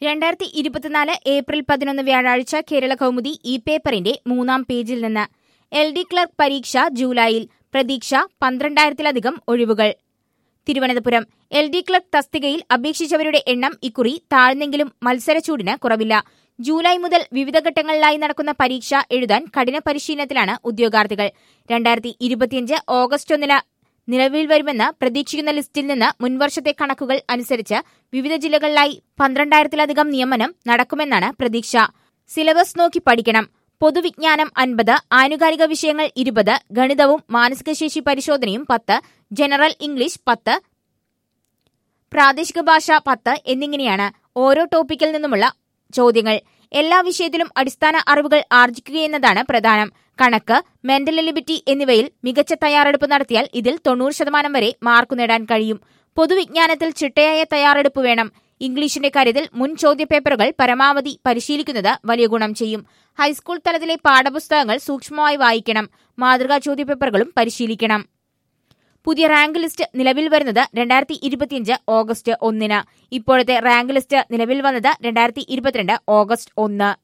രണ്ടായിരത്തി ഇരുപത്തിനാല് ഏപ്രിൽ പതിനൊന്ന് വ്യാഴാഴ്ച കേരള കൗമുദി ഈ പേപ്പറിന്റെ മൂന്നാം പേജിൽ നിന്ന് എൽ ഡി ക്ലർക്ക് പരീക്ഷ ജൂലൈയിൽ പ്രതീക്ഷ പന്ത്രണ്ടായിരത്തിലധികം ഒഴിവുകൾ തിരുവനന്തപുരം എൽ ഡി ക്ലർക്ക് തസ്തികയിൽ അപേക്ഷിച്ചവരുടെ എണ്ണം ഇക്കുറി താഴ്ന്നെങ്കിലും മത്സരച്ചൂടിന് കുറവില്ല ജൂലൈ മുതൽ വിവിധ ഘട്ടങ്ങളിലായി നടക്കുന്ന പരീക്ഷ എഴുതാൻ കഠിന പരിശീലനത്തിലാണ് ഉദ്യോഗാർത്ഥികൾ രണ്ടായിരത്തി ഇരുപത്തിയഞ്ച് ഓഗസ്റ്റ് ഒന്നിന് നിലവിൽ വരുമെന്ന് പ്രതീക്ഷിക്കുന്ന ലിസ്റ്റിൽ നിന്ന് മുൻവർഷത്തെ കണക്കുകൾ അനുസരിച്ച് വിവിധ ജില്ലകളിലായി പന്ത്രണ്ടായിരത്തിലധികം നിയമനം നടക്കുമെന്നാണ് പ്രതീക്ഷ സിലബസ് നോക്കി പഠിക്കണം പൊതുവിജ്ഞാനം അൻപത് ആനുകാലിക വിഷയങ്ങൾ ഇരുപത് ഗണിതവും മാനസികശേഷി പരിശോധനയും പത്ത് ജനറൽ ഇംഗ്ലീഷ് പത്ത് പ്രാദേശിക ഭാഷ പത്ത് എന്നിങ്ങനെയാണ് ഓരോ ടോപ്പിക്കിൽ നിന്നുമുള്ള ചോദ്യങ്ങൾ എല്ലാ വിഷയത്തിലും അടിസ്ഥാന അറിവുകൾ ആർജിക്കുകയെന്നതാണ് പ്രധാനം കണക്ക് മെന്റൽ എലിബിറ്റി എന്നിവയിൽ മികച്ച തയ്യാറെടുപ്പ് നടത്തിയാൽ ഇതിൽ തൊണ്ണൂറ് ശതമാനം വരെ മാർക്ക് നേടാൻ കഴിയും പൊതുവിജ്ഞാനത്തിൽ ചിട്ടയായ തയ്യാറെടുപ്പ് വേണം ഇംഗ്ലീഷിന്റെ കാര്യത്തിൽ മുൻ ചോദ്യപേപ്പറുകൾ പരമാവധി പരിശീലിക്കുന്നത് വലിയ ഗുണം ചെയ്യും ഹൈസ്കൂൾ തലത്തിലെ പാഠപുസ്തകങ്ങൾ സൂക്ഷ്മമായി വായിക്കണം മാതൃകാ ചോദ്യപേപ്പറുകളും പരിശീലിക്കണം പുതിയ റാങ്ക് ലിസ്റ്റ് നിലവിൽ വരുന്നത് രണ്ടായിരത്തി ഇരുപത്തിയഞ്ച് ഓഗസ്റ്റ് ഒന്നിന് ഇപ്പോഴത്തെ റാങ്ക് ലിസ്റ്റ് നിലവിൽ വന്നത് രണ്ടായിരത്തി ഇരുപത്തിരണ്ട് ഓഗസ്റ്റ് ഒന്ന്